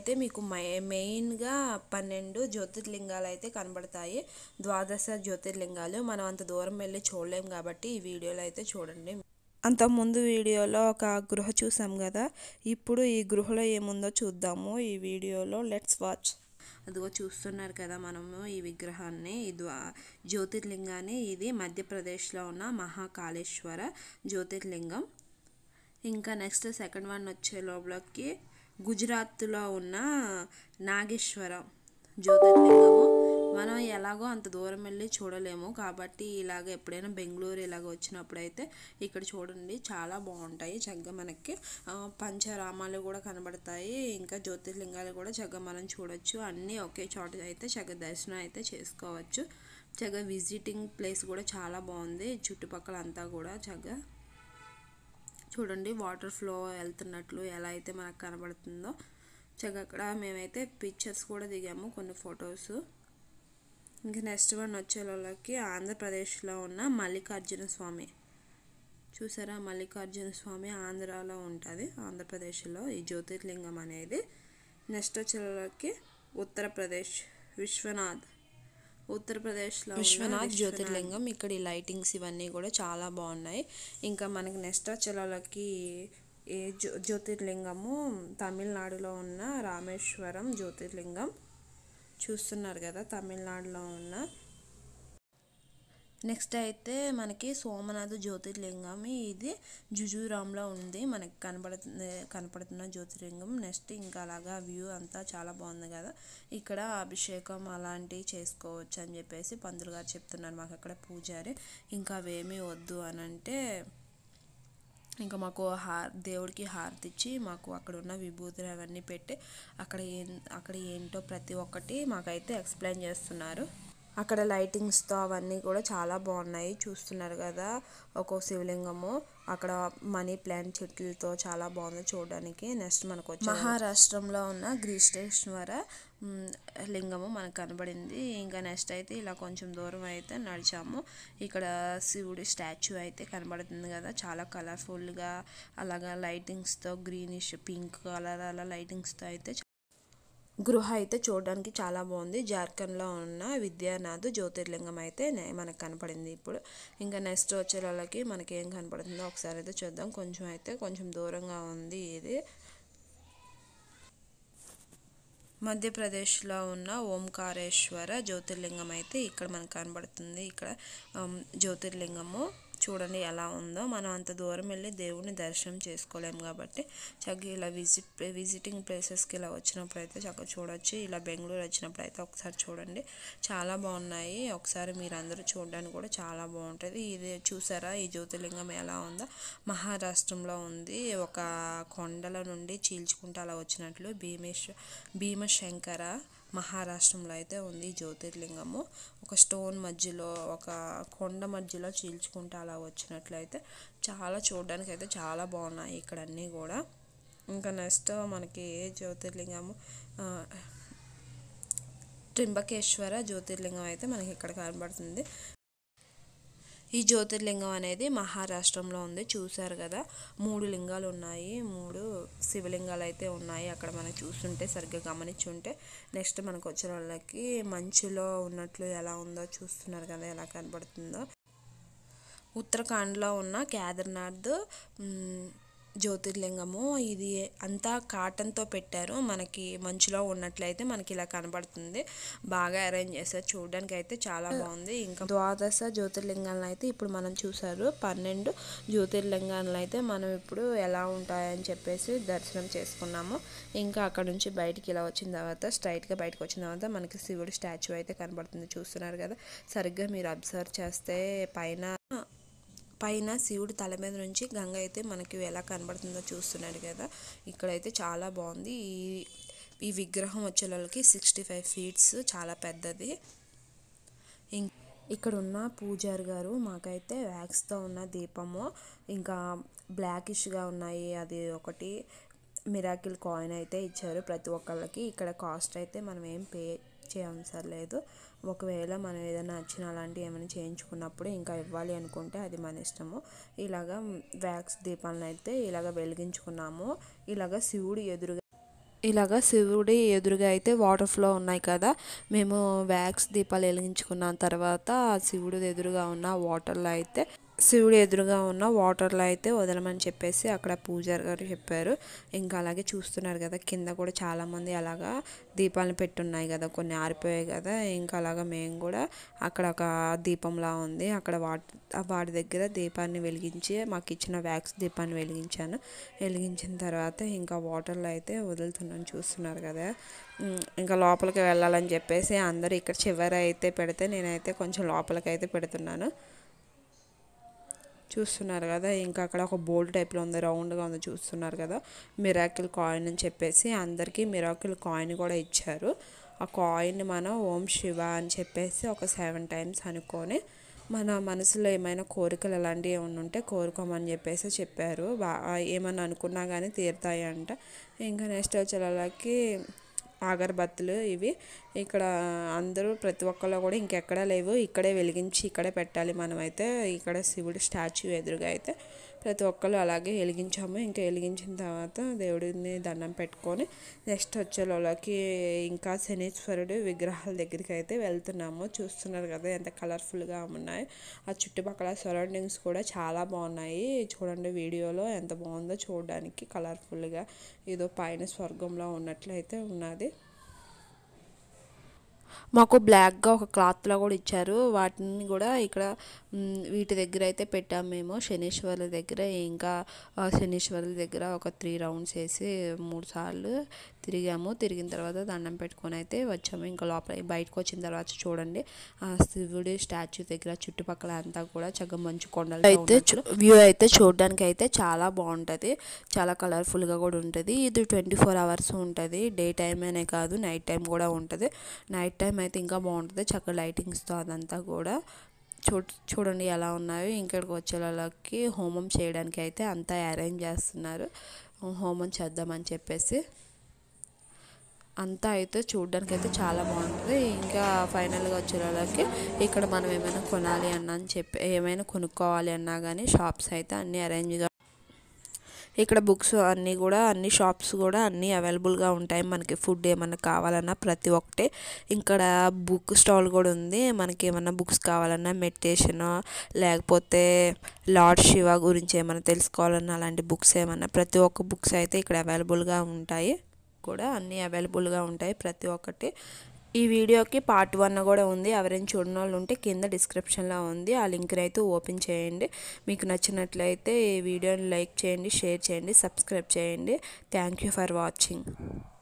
అయితే మీకు మై- మెయిన్గా పన్నెండు జ్యోతిర్లింగాలు అయితే కనబడతాయి ద్వాదశ జ్యోతిర్లింగాలు మనం అంత దూరం వెళ్ళి చూడలేం కాబట్టి ఈ వీడియోలో అయితే చూడండి అంత ముందు వీడియోలో ఒక గృహ చూసాం కదా ఇప్పుడు ఈ గృహలో ఏముందో చూద్దాము ఈ వీడియోలో లెట్స్ వాచ్ అదిగో చూస్తున్నారు కదా మనము ఈ విగ్రహాన్ని ఈ ద్వా జ్యోతిర్లింగాన్ని ఇది మధ్యప్రదేశ్లో ఉన్న మహాకాళేశ్వర జ్యోతిర్లింగం ఇంకా నెక్స్ట్ సెకండ్ వన్ వచ్చే లోపలకి గుజరాత్లో ఉన్న నాగేశ్వరం జ్యోతిర్లింగము మనం ఎలాగో అంత దూరం వెళ్ళి చూడలేము కాబట్టి ఇలాగ ఎప్పుడైనా బెంగళూరు ఇలాగ వచ్చినప్పుడు అయితే ఇక్కడ చూడండి చాలా బాగుంటాయి చక్కగా మనకి ఆ, పంచరామాలు కూడా కనబడతాయి ఇంకా జ్యోతిర్లింగాలు కూడా చక్కగా మనం చూడొచ్చు అన్నీ ఒకే చోట అయితే చక్కగా దర్శనం అయితే చేసుకోవచ్చు చక్కగా విజిటింగ్ ప్లేస్ కూడా చాలా బాగుంది చుట్టుపక్కల అంతా కూడా చక్కగా చూడండి వాటర్ ఫ్లో వెళ్తున్నట్లు ఎలా అయితే మనకు కనబడుతుందో చక్కగా అక్కడ మేమైతే పిక్చర్స్ కూడా దిగాము కొన్ని ఫొటోస్ ఇంకా నెక్స్ట్ వన్ వచ్చే వాళ్ళకి ఆంధ్రప్రదేశ్లో ఉన్న మల్లికార్జున స్వామి చూసారా మల్లికార్జున స్వామి ఆంధ్రాలో ఉంటుంది ఆంధ్రప్రదేశ్లో ఈ జ్యోతిర్లింగం అనేది నెక్స్ట్ వచ్చే వాళ్ళకి ఉత్తరప్రదేశ్ విశ్వనాథ్ ఉత్తరప్రదేశ్లో ఉన్న విశ్వనాథ్ జ్యోతిర్లింగం ఇక్కడ ఈ లైటింగ్స్ ఇవన్నీ కూడా చాలా బాగున్నాయి ఇంకా మనకి నెక్స్ట్ వచ్చే వాళ్ళకి ఏ జ్యో జ్యోతిర్లింగము తమిళనాడులో ఉన్న రామేశ్వరం జ్యోతిర్లింగం చూస్తున్నారు కదా తమిళనాడులో ఉన్న నెక్స్ట్ అయితే మనకి సోమనాథ్ జ్యోతిర్లింగం ఇది జుజురాంలో ఉంది మనకి కనబడుతుంది కనపడుతున్న జ్యోతిర్లింగం నెక్స్ట్ ఇంకా అలాగా వ్యూ అంతా చాలా బాగుంది కదా ఇక్కడ అభిషేకం అలాంటివి చేసుకోవచ్చు అని చెప్పేసి పంతులు గారు చెప్తున్నారు మాకు అక్కడ పూజారి ఇంకా అవేమీ వద్దు అని అంటే ఇంకా మాకు హార్ దేవుడికి హారతి ఇచ్చి మాకు అక్కడ ఉన్న విభూతులు అవన్నీ పెట్టి అక్కడ ఏం అక్కడ ఏంటో ప్రతి ఒక్కటి మాకైతే ఎక్స్ప్లెయిన్ చేస్తున్నారు అక్కడ లైటింగ్స్తో అవన్నీ కూడా చాలా బాగున్నాయి చూస్తున్నారు కదా ఒక్కో శివలింగము అక్కడ మనీ ప్లాంట్ చెట్లతో చాలా బాగుంది చూడడానికి నెక్స్ట్ మనకు వచ్చి మహారాష్ట్రంలో ఉన్న గ్రీష్టేశ్వర మ్, లింగము మనకు కనబడింది ఇంకా నెక్స్ట్ అయితే ఇలా కొంచెం దూరం అయితే నడిచాము ఇక్కడ శివుడి స్టాచ్యూ అయితే కనబడుతుంది కదా చాలా కలర్ఫుల్గా అలాగా లైటింగ్స్తో గ్రీనిష్ పింక్ కలర్ అలా లైటింగ్స్తో అయితే చా- గృహ అయితే చూడడానికి చాలా బాగుంది జార్ఖండ్లో ఉన్న విద్యానాథ్ జ్యోతిర్లింగం అయితే నే- మనకు కనపడింది ఇప్పుడు ఇంకా నెక్స్ట్ వచ్చే వాళ్ళకి మనకి ఏం కనపడుతుందో ఒకసారి అయితే చూద్దాం కొంచెం అయితే కొంచెం దూరంగా ఉంది ఇది మధ్యప్రదేశ్లో ఉన్న ఓంకారేశ్వర జ్యోతిర్లింగం అయితే ఇక్కడ మనకు కనబడుతుంది ఇక్కడ ఆమ్, జ్యోతిర్లింగము చూడండి ఎలా ఉందో మనం అంత దూరం వెళ్ళి దేవుడిని దర్శనం చేసుకోలేము కాబట్టి చక్కగా ఇలా విజిట్ విజిటింగ్ ప్లేసెస్కి ఇలా వచ్చినప్పుడు అయితే చక్కగా చూడొచ్చు ఇలా బెంగళూరు వచ్చినప్పుడు అయితే ఒకసారి చూడండి చాలా బాగున్నాయి ఒకసారి మీరు అందరూ చూడడానికి కూడా చాలా బాగుంటుంది ఇది చూసారా ఈ జ్యోతిర్లింగం ఎలా ఉందో మహారాష్ట్రంలో ఉంది ఒక కొండల నుండి చీల్చుకుంటూ అలా వచ్చినట్లు భీమేశ్ భీమశంకర మహారాష్ట్రంలో అయితే ఉంది ఈ జ్యోతిర్లింగము ఒక స్టోన్ మధ్యలో ఒక కొండ మధ్యలో చీల్చుకుంటూ అలా వచ్చినట్లయితే చాలా చూడడానికి అయితే చాలా బాగున్నాయి ఇక్కడ అన్నీ కూడా ఇంకా నెక్స్ట్ మనకి ఏ జ్యోతిర్లింగము ఆ, త్రింబకేశ్వర జ్యోతిర్లింగం అయితే మనకి ఇక్కడ కనబడుతుంది ఈ జ్యోతిర్లింగం అనేది మహారాష్ట్రంలో ఉంది చూశారు కదా మూడు లింగాలు ఉన్నాయి మూడు శివలింగాలు అయితే ఉన్నాయి అక్కడ మనం చూస్తుంటే సరిగ్గా గమనించుంటే నెక్స్ట్ మనకు వచ్చిన వాళ్ళకి మంచులో ఉన్నట్లు ఎలా ఉందో చూస్తున్నారు కదా ఎలా కనబడుతుందో ఉత్తరాఖండ్లో ఉన్న కేదార్నాథ్ మ్, జ్యోతిర్లింగము ఇది అంతా కాటన్తో పెట్టారు మనకి మంచులో ఉన్నట్లయితే మనకి ఇలా కనబడుతుంది బాగా అరేంజ్ చేశారు చూడడానికి అయితే చాలా బాగుంది ఇంకా ద్వాదశ జ్యోతిర్లింగాలను అయితే ఇప్పుడు మనం చూసారు పన్నెండు జ్యోతిర్లింగాలను అయితే మనం ఇప్పుడు ఎలా ఉంటాయని చెప్పేసి దర్శనం చేసుకున్నాము ఇంకా అక్కడ నుంచి బయటికి ఇలా వచ్చిన తర్వాత స్ట్రైట్గా బయటకు వచ్చిన తర్వాత మనకి శివుడి స్టాచ్యూ అయితే కనబడుతుంది చూస్తున్నారు కదా సరిగ్గా మీరు అబ్జర్వ్ చేస్తే పైన పైన శివుడి తల మీద నుంచి గంగ అయితే మనకి ఎలా కనబడుతుందో చూస్తున్నారు కదా ఇక్కడైతే చాలా బాగుంది ఈ ఈ విగ్రహం వచ్చే వాళ్ళకి సిక్స్టీ ఫైవ్ ఫీట్స్ చాలా పెద్దది ఇం ఇక్కడ ఉన్న పూజారి గారు మాకైతే వ్యాక్స్తో ఉన్న దీపము ఇంకా బ్లాకిష్గా ఉన్నాయి అది ఒకటి మిరాకిల్ కాయిన్ అయితే ఇచ్చారు ప్రతి ఒక్కళ్ళకి ఇక్కడ కాస్ట్ అయితే మనం ఏం పే చేయవసరం లేదు ఒకవేళ మనం ఏదైనా నచ్చిన అలాంటివి ఏమైనా చేయించుకున్నప్పుడు ఇంకా ఇవ్వాలి అనుకుంటే అది మన ఇష్టము ఇలాగా వ్యాక్స్ దీపాలను అయితే ఇలాగ వెలిగించుకున్నాము ఇలాగ శివుడు ఎదురుగా ఇలాగా శివుడి ఎదురుగా అయితే వాటర్ ఫ్లో ఉన్నాయి కదా మేము వ్యాక్స్ దీపాలు వెలిగించుకున్న తర్వాత ఆ శివుడి ఎదురుగా ఉన్న వాటర్లో అయితే శివుడి ఎదురుగా ఉన్న వాటర్లో అయితే వదలమని చెప్పేసి అక్కడ పూజారి గారు చెప్పారు ఇంకా అలాగే చూస్తున్నారు కదా కింద కూడా చాలామంది అలాగా దీపాలను పెట్టున్నాయి కదా కొన్ని ఆరిపోయాయి కదా ఇంకా అలాగా మేము కూడా అక్కడ ఒక దీపంలా ఉంది అక్కడ వాటి వాటి దగ్గర దీపాన్ని వెలిగించి మాకు ఇచ్చిన వ్యాక్స్ దీపాన్ని వెలిగించాను వెలిగించిన తర్వాత ఇంకా వాటర్లో అయితే వదులుతున్నాను చూస్తున్నారు కదా ఉమ్, ఇంకా లోపలికి వెళ్ళాలని చెప్పేసి అందరూ ఇక్కడ చివర అయితే పెడితే నేనైతే కొంచెం లోపలికి అయితే పెడుతున్నాను చూస్తున్నారు కదా ఇంకా అక్కడ ఒక బోల్డ్ టైప్లో ఉంది రౌండ్గా ఉంది చూస్తున్నారు కదా మిరాకిల్ కాయిన్ అని చెప్పేసి అందరికీ మిరాకిల్ కాయిన్ కూడా ఇచ్చారు ఆ కాయిన్ మనం ఓం శివ అని చెప్పేసి ఒక సెవెన్ టైమ్స్ అనుకొని మన మనసులో ఏమైనా కోరికలు అలాంటివి ఏమైనా ఉంటే కోరుకోమని చెప్పేసి చెప్పారు బా ఏమన్నా అనుకున్నా కానీ తీరుతాయి అంట ఇంకా నెక్స్ట్ వచ్చే వాళ్ళకి అగరబత్తులు ఇవి ఇక్కడ అందరూ ప్రతి ఒక్కళ్ళు కూడా ఇంకెక్కడా లేవు ఇక్కడే వెలిగించి ఇక్కడే పెట్టాలి మనమైతే ఇక్కడ శివుడి స్టాచ్యూ ఎదురుగా అయితే ప్రతి ఒక్కళ్ళు అలాగే వెలిగించాము ఇంకా వెలిగించిన తర్వాత దేవుడిని దండం పెట్టుకొని నెక్స్ట్ వచ్చే వాళ్ళకి ఇంకా శనీశ్వరుడు విగ్రహాల దగ్గరికి అయితే వెళ్తున్నాము చూస్తున్నారు కదా ఎంత కలర్ఫుల్గా ఉన్నాయి ఆ చుట్టుపక్కల సరౌండింగ్స్ కూడా చాలా బాగున్నాయి చూడండి వీడియోలో ఎంత బాగుందో చూడడానికి కలర్ఫుల్గా ఏదో పైన స్వర్గంలో ఉన్నట్లయితే ఉన్నది మాకు బ్లాక్గా ఒక క్లాత్లో కూడా ఇచ్చారు వాటిని కూడా ఇక్కడ మ్, వీటి దగ్గర అయితే పెట్టాము మేము శనీశ్వరుల దగ్గర ఇంకా ఆ శనీశ్వరుల దగ్గర ఒక త్రీ రౌండ్స్ వేసి మూడు సార్లు తిరిగాము తిరిగిన తర్వాత దండం పెట్టుకొని అయితే వచ్చాము ఇంకా లోపల బయటకు వచ్చిన తర్వాత చూడండి ఆ శివుడి స్టాచ్యూ దగ్గర చుట్టుపక్కల అంతా కూడా చక్కగా మంచు కొండలు అయితే వ్యూ అయితే చూడడానికి అయితే చాలా బాగుంటుంది చాలా కలర్ఫుల్గా కూడా ఉంటుంది ఇది ట్వంటీ ఫోర్ అవర్స్ ఉంటుంది డే టైం అనే కాదు నైట్ టైం కూడా ఉంటుంది నైట్ టైం అయితే ఇంకా బాగుంటుంది చక్కగా లైటింగ్స్తో అదంతా కూడా చూ చూడండి ఎలా ఉన్నాయో ఇక్కడికి వచ్చే వాళ్ళకి హోమం చేయడానికి అయితే అంతా అరేంజ్ చేస్తున్నారు హోమం చేద్దామని చెప్పేసి అంతా అయితే చూడడానికి అయితే చాలా బాగుంటుంది ఇంకా ఫైనల్గా వచ్చే వాళ్ళకి ఇక్కడ మనం ఏమైనా కొనాలి అన్నా అని చెప్పి ఏమైనా కొనుక్కోవాలి అన్నా కానీ షాప్స్ అయితే అన్నీ అరేంజ్గా ఇక్కడ బుక్స్ అన్నీ కూడా అన్ని షాప్స్ కూడా అన్నీ అవైలబుల్గా ఉంటాయి మనకి ఫుడ్ ఏమన్నా కావాలన్నా ప్రతి ఒక్కటి ఇక్కడ బుక్ స్టాల్ కూడా ఉంది మనకి ఏమన్నా బుక్స్ కావాలన్నా మెడిటేషన్ లేకపోతే లార్డ్ శివ గురించి ఏమైనా తెలుసుకోవాలన్నా అలాంటి బుక్స్ ఏమన్నా ప్రతి ఒక్క బుక్స్ అయితే ఇక్కడ అవైలబుల్గా ఉంటాయి కూడా అన్నీ అవైలబుల్గా ఉంటాయి ప్రతి ఒక్కటి ఈ వీడియోకి పార్ట్ వన్ కూడా ఉంది ఎవరైనా చూడని వాళ్ళు ఉంటే కింద డిస్క్రిప్షన్లో ఉంది ఆ లింక్ని అయితే ఓపెన్ చేయండి మీకు నచ్చినట్లయితే ఈ వీడియోని లైక్ చేయండి షేర్ చేయండి సబ్స్క్రైబ్ చేయండి థ్యాంక్ యూ ఫర్ వాచింగ్